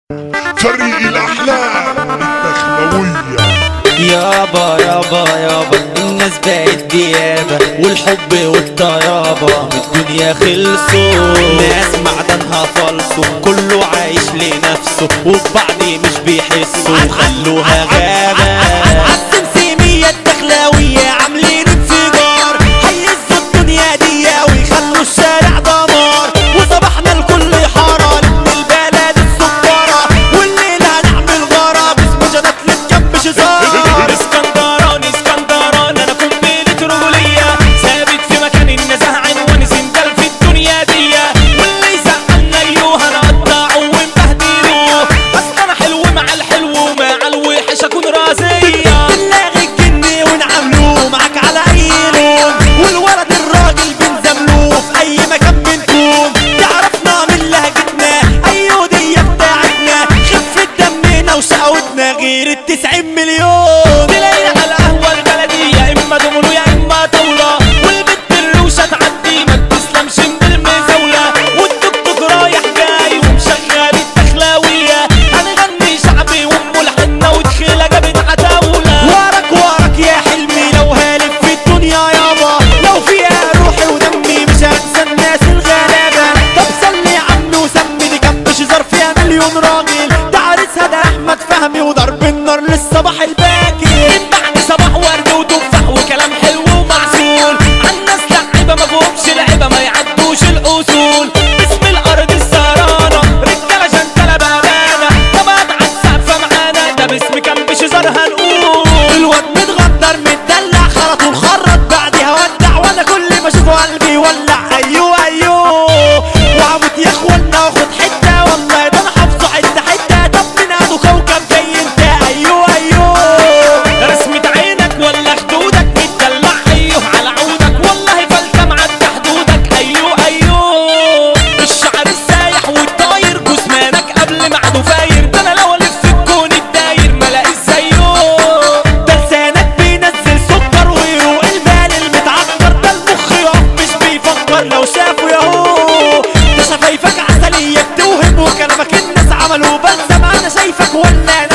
فريق الأحلام الدخلوية يابا يابا يابا الناس بقت ديابة والحب والطيابة من الدنيا خلصوا ناس معدنها فالصو كله عايش لنفسه وبعض مش بيحسوا خلوها غابة عالتنسيمية الدخلاوية عاملين انفجار هيزوا الدنيا دي ويخلوا الشارع دمار وصباحنا الكل حارة من البلد السكرة والليلة هنعمل غارة باسم جنات للجنب شزار اسكندراني اسكندراني انا قنبلة رجولية ثابت في مكان النزاهة عنوان زندال في الدنيا دي واللي يزعلنا ايوه هنقطعه ونبهدله بس انا حلو مع الحلو ومع الوحش اكون رازية بنلاغي الجن ونعملوه معاك على اي لون والولد الراجل بنزملوه في اي مكان بنكون تعرفنا من لهجتنا ايوه دي بتاعتنا خفة دمنا وشقوتنا غير التسعين مليون تلاقينا على القهوة البلدية يا اما دومينو يا اما طاولة والبت الروشة تعدي ما بتسلمش من المزاولة والتوك توك رايح جاي ومشغل الدخلاوية هنغني شعبي وام الحنة ودخيلة جابت عتاولة وراك وراك يا حلمي لو هالف في الدنيا يابا لو فيها روحي ودمي مش هنسى الناس الغلابة طب صلي يا عم وسمي دي كان شزار فيها مليون راجل ده عريسها ده احمد فهمي وضرب النار للصباح الباكر من بعد صباح ورد وتفاح وكلام حلو ومعسول عالناس لعيبة ما فيهمش لعيبة ما يعدوش الأصول باسم الأرض السهرانة رجالة جنتلة بأمانة طبعا عالسقفة معانا ده باسم كان بشزار هنقول الواد متغدر متدلع خرط وخرط بعدها ودع وانا كل ما اشوفه قلبي يولع ايوه ايوه وعمود يا اخوانا واخد حته والله ده انا حافظه حته حته طب من عنده كوكب جاي انت ايوه ايوه رسمة عينك ولا خدودك متدلع أيوه على عودك والله فلتة معدى حدودك أيوه أيوه الشعر السايح والطاير جسمانك قبل ما عدو فاير ده أنا لو ألف الكون الداير ملاقيش زيه ده لسانك بينزل سكر ويروق البال المتعكر ده المخ يقف مش بيفكر لو شافه ياهو ده شفايفك عسلية بتوهم وكلامك الناس عملوا بلسم انا شايفك ولا انا